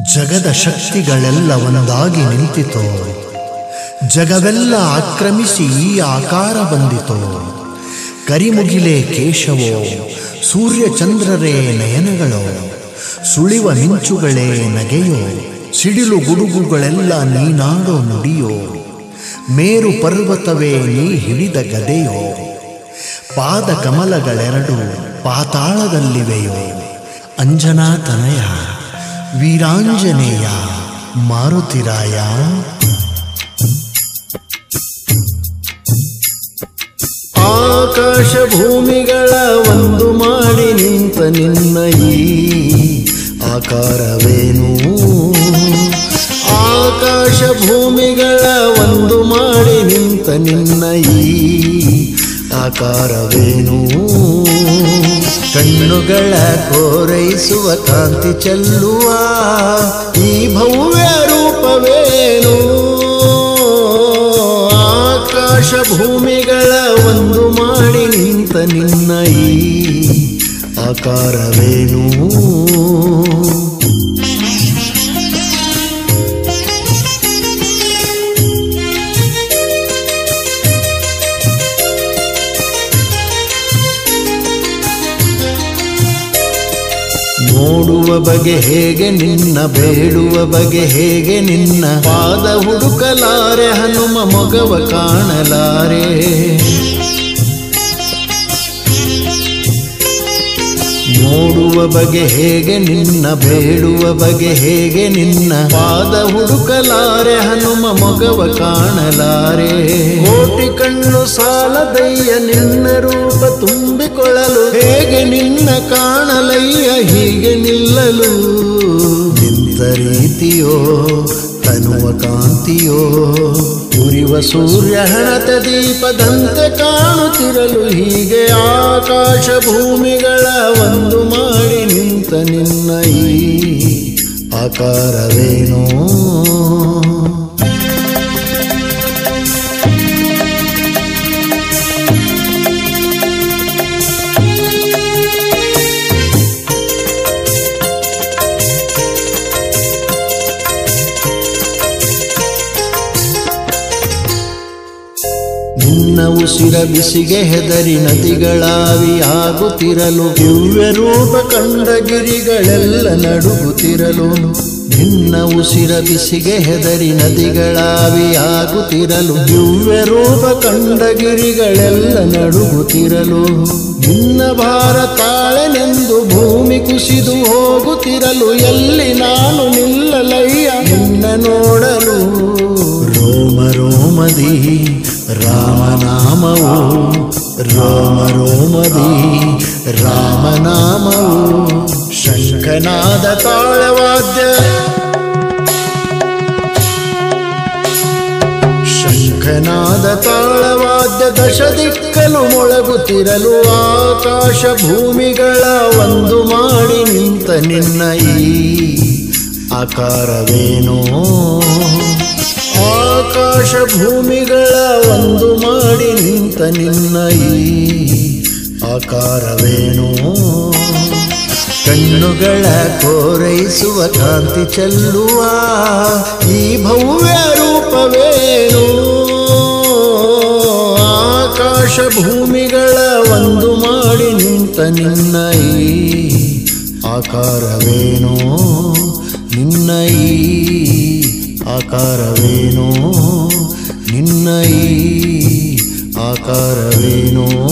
ಜಗದ ಶಕ್ತಿಗಳೆಲ್ಲ ಒಂದಾಗಿ ನಿಂತಿತೋ ಜಗವೆಲ್ಲ ಆಕ್ರಮಿಸಿ ಈ ಆಕಾರ ಬಂದಿತೋ ಕರಿಮುಗಿಲೆ ಕೇಶವೋ ಸೂರ್ಯಚಂದ್ರರೇ ನಯನಗಳೋ ಸುಳಿವ ಮಿಂಚುಗಳೇ ನಗೆಯೋ ಸಿಡಿಲು ಗುಡುಗುಗಳೆಲ್ಲ ನೀನಾಡೋ ನುಡಿಯೋ ಮೇರು ಪರ್ವತವೇ ನೀ ಹಿಡಿದ ಗದೆಯೋ ಪಾದ ಕಮಲಗಳೆರಡು ಪಾತಾಳದಲ್ಲಿವೆಯೋ ಅಂಜನಾ ತನಯ ವೀರಾಂಜನೇಯ ಮಾರುತಿರಾಯ ಆಕಾಶ ಭೂಮಿಗಳ ಒಂದು ಮಾಡಿ ನಿಂತ ನಿನ್ನ ಈ ಆಕಾರವೇನು ಆಕಾಶ ಭೂಮಿಗಳ ಒಂದು ಮಾಡಿ ನಿಂತ ನಿನ್ನ ಈ ಆಕಾರವೇನು ಕಣ್ಣುಗಳ ಕೋರೈಸುವ ಕಾಂತಿ ಚೆಲ್ಲುವ ಈ ಭವ್ಯ ರೂಪವೇನು ಆಕಾಶ ಭೂಮಿಗಳ ಒಂದು ಮಾಡಿ ನಿಂತ ನಿನ್ನ ಈ ಆಕಾರವೇನು ನೋಡುವ ಬಗೆ ಹೇಗೆ ನಿನ್ನ ಬೇಡುವ ಬಗೆ ಹೇಗೆ ನಿನ್ನ ಪಾದ ಹುಡುಕಲಾರೆ ಹನುಮ ಮೊಗವ ಕಾಣಲಾರೆ ನೋಡುವ ಬಗೆ ಹೇಗೆ ನಿನ್ನ ಬೇಡುವ ಬಗೆ ಹೇಗೆ ನಿನ್ನ ಪಾದ ಹುಡುಕಲಾರೆ ಹನುಮ ಮೊಗವ ಕಾಣಲಾರೆ ಕೋಟಿ ಕಣ್ಣು ಸಾಲದಯ್ಯ ನಿನ್ನ ರೂಪ ತುಂಬಿಕೊಳ್ಳಲು ಹೇಗೆ ನಿನ್ನ ಕಾಣಲಯ್ಯ ಹೀಗೆ ನಿಲ್ಲಲು ನಿಂತ ರೀತಿಯೋ ತನುವ ಕಾಂತಿಯೋ ಉರಿವ ಸೂರ್ಯ ಹಣತ ದೀಪದಂತೆ ಕಾಣುತ್ತಿರಲು ಹೀಗೆ ಆಕಾಶ ಭೂಮಿಗಳ ಒಂದು ಮಾಡಿ ನಿಂತ ನಿನ್ನ ಈ ಆಕಾರವೇನೋ ನಿನ್ನ ಉಸಿರ ಬಿಸಿಗೆ ಹೆದರಿ ನದಿಗಳಾವಿ ಆಗುತ್ತಿರಲು ದಿವ್ಯ ರೂಪ ಕಂಡ ಗಿರಿಗಳೆಲ್ಲ ನಡುಗುತ್ತಿರಲು ನಿನ್ನ ಉಸಿರ ಬಿಸಿಗೆ ಹೆದರಿ ನದಿಗಳಾವಿ ಆಗುತ್ತಿರಲು ದಿವ್ಯ ರೂಪ ಕಂಡ ಗಿರಿಗಳೆಲ್ಲ ನಡುಗುತ್ತಿರಲು ನಿನ್ನ ಭಾರ ತಾಳೆನೆಂದು ಭೂಮಿ ಕುಸಿದು ಹೋಗುತ್ತಿರಲು ಎಲ್ಲಿ ನಾನು ನಿಲ್ಲಲಯ್ಯ ನಿನ್ನ ನೋಡಲು ರೋಮ ರೋಮದಿ ರಾಮನಾಮವು ರೋಮ ರೋಮದಿ ರಾಮನಾಮವು ಶಂಖನಾದ ತಾಳವಾದ್ಯ ಶಂಖನಾದ ತಾಳವಾದ್ಯ ದಶ ದಿಕ್ಕಲು ಮೊಳಗುತ್ತಿರಲು ಆಕಾಶ ಭೂಮಿಗಳ ಒಂದು ಮಾಡಿ ನಿಂತ ನಿನ್ನ ಈ ಆಕಾರವೇನೋ ಆಕಾಶ ಭೂಮಿಗಳ ಒಂದು ಮಾಡಿ ನಿಂತ ನಿನ್ನ ಈ ಆಕಾರವೇನೋ ಕಣ್ಣುಗಳ ಕೋರೈಸುವ ಕಾಂತಿ ಚೆಲ್ಲುವ ಈ ಭವ್ಯ ರೂಪವೇನು ಆಕಾಶ ಭೂಮಿಗಳ ಒಂದು ಮಾಡಿ ನಿಂತ ನಿನ್ನ ಈ ಆಕಾರವೇನೋ ನಿನ್ನ ಈ ಆಕಾರವೇನೋ ನಿನ್ನ ಈ ಆಕಾರವೇನೋ